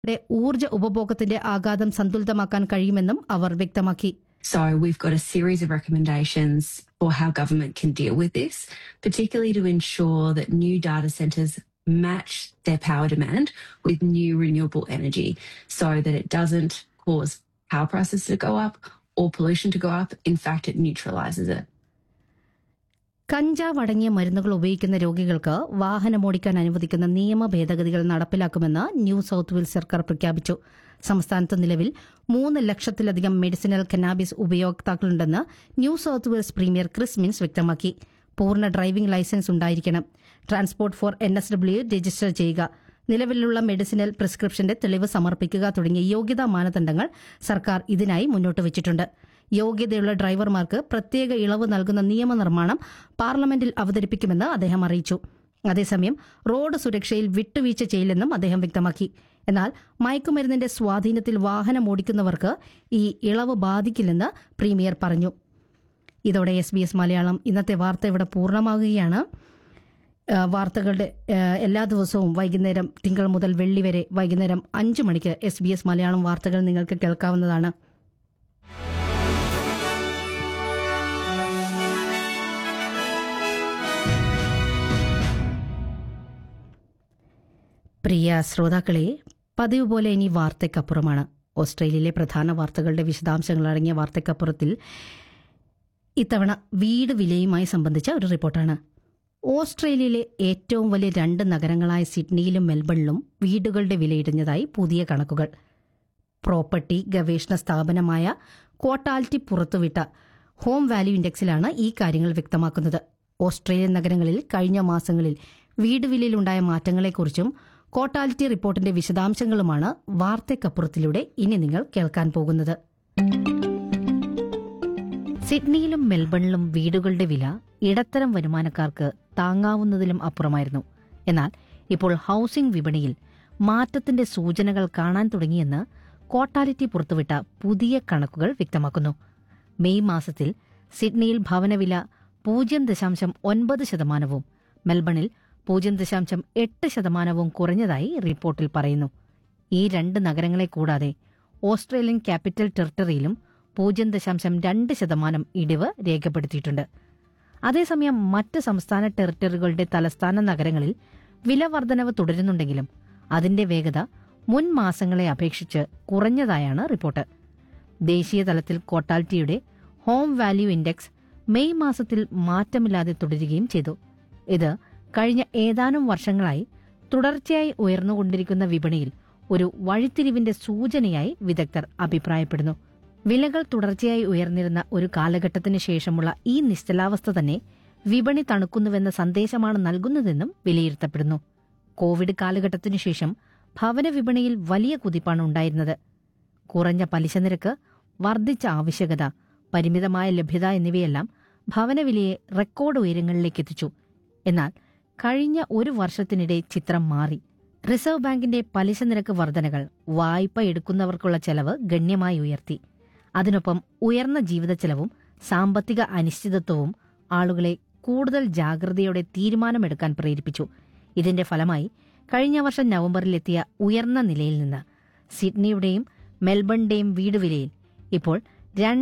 യുടെ ഊർജ്ജ ഉപഭോഗത്തിന്റെ ആഘാതം സന്തുലിതമാക്കാൻ കഴിയുമെന്നും അവർ വ്യക്തമാക്കി So we've got a series of recommendations for how government can deal with this, particularly to ensure that new data centres match their power demand with new renewable energy so that it doesn't cause power prices to go up or pollution to go up. In fact, it neutralises it. കഞ്ചാവ് അടങ്ങിയ മരുന്നുകൾ ഉപയോഗിക്കുന്ന രോഗികൾക്ക് വാഹനമോടിക്കാൻ അനുവദിക്കുന്ന നിയമ ഭേദഗതികൾ നടപ്പിലാക്കുമെന്ന് new South Wales സർക്കാർ പ്രഖ്യാപിച്ചു സംസ്ഥാനത്ത് നിലവിൽ മൂന്ന് ലക്ഷത്തിലധികം മെഡിസിനൽ കനാബിസ് ഉപയോക്താക്കളുണ്ടെന്ന് New South Wales premier Chris Minns വ്യക്തമാക്കി പൂർണ്ണ ഡ്രൈവിംഗ് ലൈസൻസ് ഉണ്ടായിരിക്കണം Transport for N S W register ചെയ്യുക നിലവിലുള്ള മെഡിസിനൽ പ്രിസ്ക്രിപ്ഷന്റെ തെളിവ് സമർപ്പിക്കുക തുടങ്ങിയ യോഗ്യതാ മാനദണ്ഡങ്ങൾ സർക്കാർ ഇതിനായി മുന്നോട്ട് വച്ചിട്ടുണ്ട് യോഗ്യതയുള്ള ഡ്രൈവർമാർക്ക് പ്രത്യേക ഇളവ് നൽകുന്ന നിയമനിർമ്മാണം പാർലമെന്റിൽ അവതരിപ്പിക്കുമെന്ന് അദ്ദേഹം അറിയിച്ചു അതേസമയം റോഡ് സുരക്ഷയിൽ വിട്ടുവീഴ്ച ചെയ്യില്ലെന്നും അദ്ദേഹം വ്യക്തമാക്കി എന്നാൽ മയക്കുമരുന്നിന്റെ സ്വാധീനത്തിൽ വാഹനം ഓടിക്കുന്നവർക്ക് ഈ ഇളവ് ബാധിക്കില്ലെന്ന് പ്രീമിയർ പറഞ്ഞു ഇതോടെ എസ് ബി എസ് മലയാളം ഇന്നത്തെ വാർത്ത ഇവിടെ പൂർണ്ണമാകുകയാണ് ആ, വാർത്തകളുടെ ആ, എല്ലാ ദിവസവും വൈകുന്നേരം തിങ്കൾ മുതൽ വെള്ളി വരെ വൈകുന്നേരം അഞ്ച് മണിക്ക് എസ് ബി എസ് മലയാളം വാർത്തകൾ നിങ്ങൾക്ക് കേൾക്കാവുന്നതാണ് പ്രിയ ശ്രോതാക്കളെ പതിവ് പോലെ ഇനി വാർത്തയ്ക്കപ്പുറമാണ് ഓസ്ട്രേലിയയിലെ പ്രധാന വാർത്തകളുടെ വിശദാംശങ്ങൾ അടങ്ങിയ വാർത്തയ്ക്കപ്പുറത്തിൽ ഇത്തവണ വീട് വിലയുമായി സംബന്ധിച്ച ഒരു റിപ്പോർട്ടാണ് ഓസ്ട്രേലിയയിലെ ഏറ്റവും വലിയ രണ്ട് നഗരങ്ങളായ സിഡ്നിയിലും മെൽബണിലും വീടുകളുടെ വിലയിടിഞ്ഞതായി പുതിയ കണക്കുകൾ പ്രോപ്പർട്ടി ഗവേഷണ സ്ഥാപനമായ ക്വാട്ടാലിറ്റി പുറത്തുവിട്ട ഹോം വാല്യൂ ഇൻഡെക്സിലാണ് ഈ കാര്യങ്ങൾ വ്യക്തമാക്കുന്നത് ഓസ്ട്രേലിയൻ നഗരങ്ങളിൽ കഴിഞ്ഞ മാസങ്ങളിൽ വീട് വിലയിലുണ്ടായ മാറ്റങ്ങളെക്കുറിച്ചും ക്വാട്ടാലിറ്റി റിപ്പോർട്ടിന്റെ വിശദാംശങ്ങളുമാണ് വാർത്തയ്ക്കപ്പുറത്തിലൂടെ ഇനി നിങ്ങൾ കേൾക്കാൻ പോകുന്നത് സിഡ്നിയിലും മെൽബണിലും വീടുകളുടെ വില ഇടത്തരം വരുമാനക്കാർക്ക് താങ്ങാവുന്നതിലും അപ്പുറമായിരുന്നു എന്നാൽ ഇപ്പോൾ ഹൌസിംഗ് വിപണിയിൽ മാറ്റത്തിന്റെ സൂചനകൾ കാണാൻ തുടങ്ങിയെന്ന് ക്വാട്ടാലിറ്റി പുറത്തുവിട്ട പുതിയ കണക്കുകൾ വ്യക്തമാക്കുന്നു മെയ് മാസത്തിൽ സിഡ്നിയിൽ ഭവനവില പൂജ്യം ദശാംശം ഒൻപത് ശതമാനവും മെൽബണിൽ പൂജ്യം ദശാംശം എട്ട് ശതമാനവും കുറഞ്ഞതായി റിപ്പോർട്ടിൽ പറയുന്നു ഈ രണ്ട് നഗരങ്ങളെ കൂടാതെ ഓസ്ട്രേലിയൻ ക്യാപിറ്റൽ ടെറിട്ടറിയിലും പൂജ്യം ദശാംശം രണ്ട് ശതമാനം ഇടിവ് രേഖപ്പെടുത്തിയിട്ടുണ്ട് അതേസമയം മറ്റ് സംസ്ഥാന ടെറിട്ടറികളുടെ തലസ്ഥാന നഗരങ്ങളിൽ വില വർധനവ് തുടരുന്നുണ്ടെങ്കിലും അതിന്റെ വേഗത മുൻ മാസങ്ങളെ അപേക്ഷിച്ച് കുറഞ്ഞതായാണ് റിപ്പോർട്ട് ദേശീയ തലത്തിൽ കോട്ടാലിറ്റിയുടെ ഹോം വാല്യൂ ഇൻഡെക്സ് മെയ് മാസത്തിൽ മാറ്റമില്ലാതെ തുടരുകയും ചെയ്തു ഇത് കഴിഞ്ഞ ഏതാനും വർഷങ്ങളായി തുടർച്ചയായി ഉയർന്നുകൊണ്ടിരിക്കുന്ന വിപണിയിൽ ഒരു വഴിത്തിരിവിന്റെ സൂചനയായി വിദഗ്ധർ അഭിപ്രായപ്പെടുന്നു വിലകൾ തുടർച്ചയായി ഉയർന്നിരുന്ന ഒരു കാലഘട്ടത്തിന് ശേഷമുള്ള ഈ നിശ്ചലാവസ്ഥ തന്നെ വിപണി തണുക്കുന്നുവെന്ന സന്ദേശമാണ് നൽകുന്നതെന്നും വിലയിരുത്തപ്പെടുന്നു കോവിഡ് കാലഘട്ടത്തിനു ശേഷം ഭവന വിപണിയിൽ വലിയ കുതിപ്പാണ് ഉണ്ടായിരുന്നത് കുറഞ്ഞ പലിശ നിരക്ക് വർദ്ധിച്ച ആവശ്യകത പരിമിതമായ ലഭ്യത എന്നിവയെല്ലാം ഭവനവിലയെ റെക്കോർഡ് ഉയരങ്ങളിലേക്ക് എത്തിച്ചു എന്നാൽ കഴിഞ്ഞ ഒരു വർഷത്തിനിടെ ചിത്രം മാറി റിസർവ് ബാങ്കിന്റെ പലിശ നിരക്ക് വർധനകൾ വായ്പ എടുക്കുന്നവർക്കുള്ള ചെലവ് ഗണ്യമായി ഉയർത്തി അതിനൊപ്പം ഉയർന്ന ജീവിത ചെലവും സാമ്പത്തിക അനിശ്ചിതത്വവും ആളുകളെ കൂടുതൽ ജാഗ്രതയോടെ തീരുമാനമെടുക്കാൻ പ്രേരിപ്പിച്ചു ഇതിന്റെ ഫലമായി കഴിഞ്ഞ വർഷം നവംബറിലെത്തിയ ഉയർന്ന നിലയിൽ നിന്ന് സിഡ്നിയുടെയും മെൽബണിന്റെയും വീട് വിലയിൽ ഇപ്പോൾ രണ്ട്